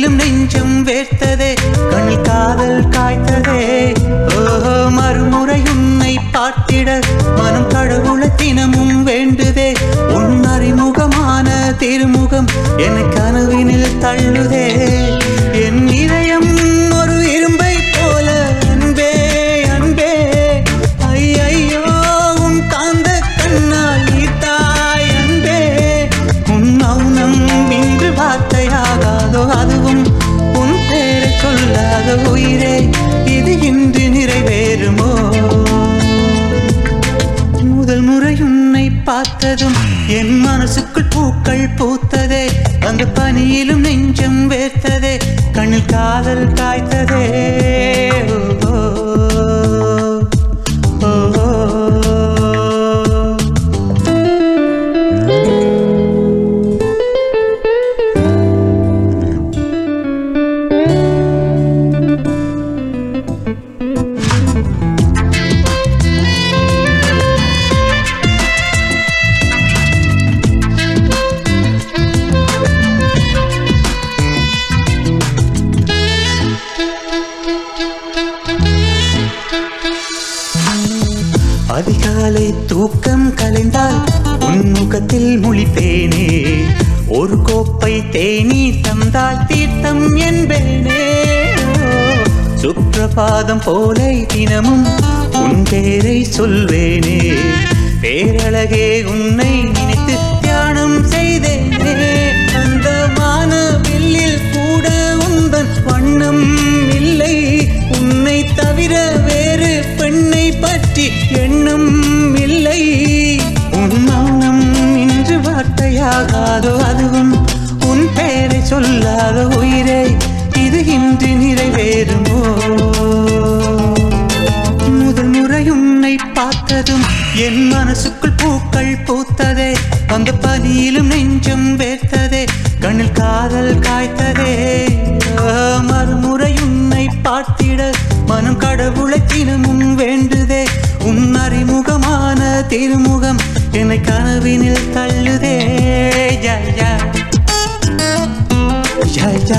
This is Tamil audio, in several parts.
பனியிலும் நெஞ்சம் வேர்த்ததே கண்ணில் காதல் காய்த்ததே ஓஹோ மறுமுறை உன்னை பார்த்திட மனம் கடவுள தினமும் வேண்டுதே உன் அறிமுகமான திருமுகம் என் கனவினில் தள்ளுதே என் இதயம் ஒரு இரும்பை போல அன்பே அன்பே ஐயையோ உன் காந்த கண்ணால் ஈர்த்தாய் அன்பே உன் மௌனம் இன்று வார்த்தையாகாதோ அதுவும் உன் பேரை சொல்லாத உயிரே இது இன்று நிறைவேறுமோ முதல் முறை உன்னை பார்த்ததும் என் மனசுக்குள் பூக்கள் பூத்ததே அந்த பனியிலும் நெஞ்சம் வேர்த்ததே கண்ணில் காதல் காய்த்ததே ஓ, ஓ, ஓ, ஓ. அதிகாலை தூக்கம் கலைந்தால் உன் முகத்தில் முழிப்பேனே ஒரு கோப்பை தேனி தந்தால் தீர்த்தம் என்பேனே சுப்பிரபாதம் போலை தினமும் உன் பேரை சொல்வேனே பேரழகே உன்னை நினைத்து தியானம் செய்தேனே அந்த வானவில்லில் கூட உந்தன் வண்ணம் இல்லை உன்னை தவிர வேறு பெண்ணை பற்றி எண்ணம் இல்லை உன் மௌனம் இன்று வார்த்தையாகாதோ அதுவும் உன் பெயரை சொல்லாத உயிரே இது இன்று நிறைவேறுமோ முதல் முறை உன்னை பார்த்ததும் என் மனசுக்குள் பூக்கள் பூத்ததே அந்த பனியிலும் நெஞ்சம் வேர்த்ததே கண்ணில் காதல் காய்த்ததே ஆ, மறுமுறை உன்னை பார்த்திட மனம் கடவுளை தினமும் வேண்டுதே உன் அறிமுகமான திருமுகம் என்னை கனவினில் தள்ளுதே யா யா யா யா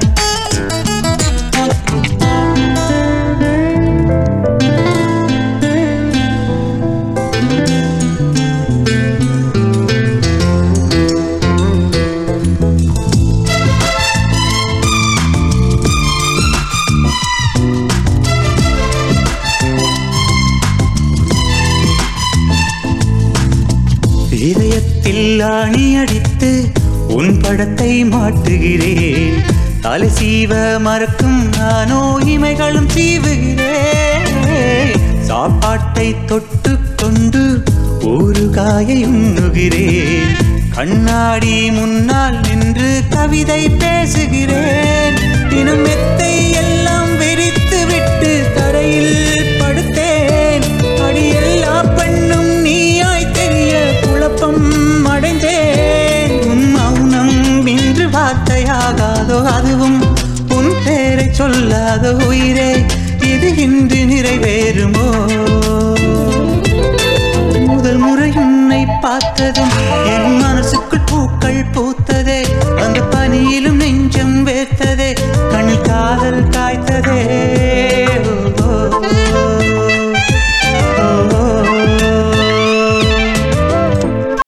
இதயத்தில் ஆணி அடித்து உன் படத்தை மாட்டுகிறேன் தலை சீவ மறக்கும் நானோ இமைகளும் சீவுகிறேன் சாப்பாட்டை தொட்டு கொண்டு ஒரு காயை உண்ணுகிறேன் கண்ணாடி முன்னால் நின்று கவிதை பேசுகிறேன் தினம் மெத்தை எல்லாம் விரித்து விட்டு தரையில் படுத்தேன் அடி எல்லா பெண்ணும் நீயாய் தெரிய குழப்பம் அடைந்தேன் உன் மௌனம் இன்று வார்த்தையாகாதோ அதுவும் உன் பேரை சொல்லாத உயிரே இது இன்று நிறைவேறுமோ முதல் முறை உன்னை பார்த்ததும்